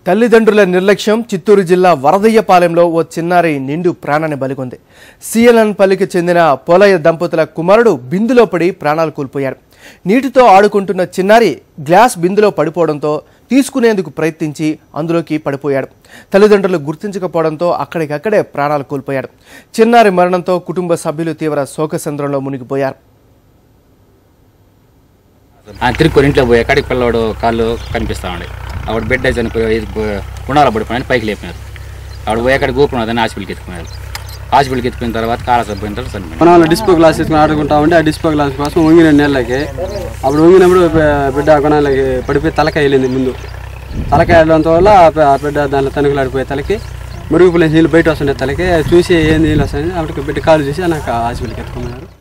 తల్లిదండ్రుల నిర్లక్ష్యం చిత్తూరు జిల్లా వరదయ్యపాలెంలో ఓ చిన్నారి నిండు ప్రాణాన్ని బలికొంది సిఎల్ఎన్ పల్లికి చెందిన పోలయ్య దంపతుల కుమారుడు బిందులో పడి ప్రాణాలు కోల్పోయాడు నీటితో ఆడుకుంటున్న చిన్నారి గ్లాస్ బిందులో పడిపోవడంతో తీసుకునేందుకు ప్రయత్నించి అందులోకి పడిపోయాడు తల్లిదండ్రులు గుర్తించకపోవడంతో అక్కడికక్కడే ప్రాణాలు కోల్పోయాడు చిన్నారి మరణంతో కుటుంబ సభ్యులు తీవ్ర శోకసంద్రంలో మునిగిపోయారు ఆ తిరుక్కొని ఇంట్లో పోయి ఎక్కడికి పిల్లవాడు కాళ్ళు కనిపిస్తా ఉండే ఆవిడ బిడ్డ చనిపోయి గుణాల పడిపోయిన పైకి లేపినారు ఆవిడ పోయి ఎక్కడ గోపున్నదని హాస్పిటల్కి ఎత్తుకున్నారు హాస్పిటల్కి ఎత్తుకున్న తర్వాత కాలసరి పోయిన తర్వాత చనిపోయినారు పొలంలో డిస్పో గ్లాస్ తీసుకుని ఆడుకుంటా ఉంటే ఆ డిస్పో గ్లాస్ కోసం వంగిన నెలలకి అప్పుడు వంగినప్పుడు బి- బిడ్డ కొనాలకి పడిపోయి తలకాయ వెళ్ళింది ముందు తలకాయ వెళ్ళడంతో వల్ల ఆ పి- ఆ బిడ్డ దాంట్లో తనుకులాడిపోయి తలకి మురుగుపుల నీళ్ళు బయట వస్తుండే తలకి చూసి ఏ నీళ్ళు వస్తాయని అప్పటికి బిడ్డ కాలు చూసి నాకు హాస్పిటల్కి ఎత్తుకున్నారు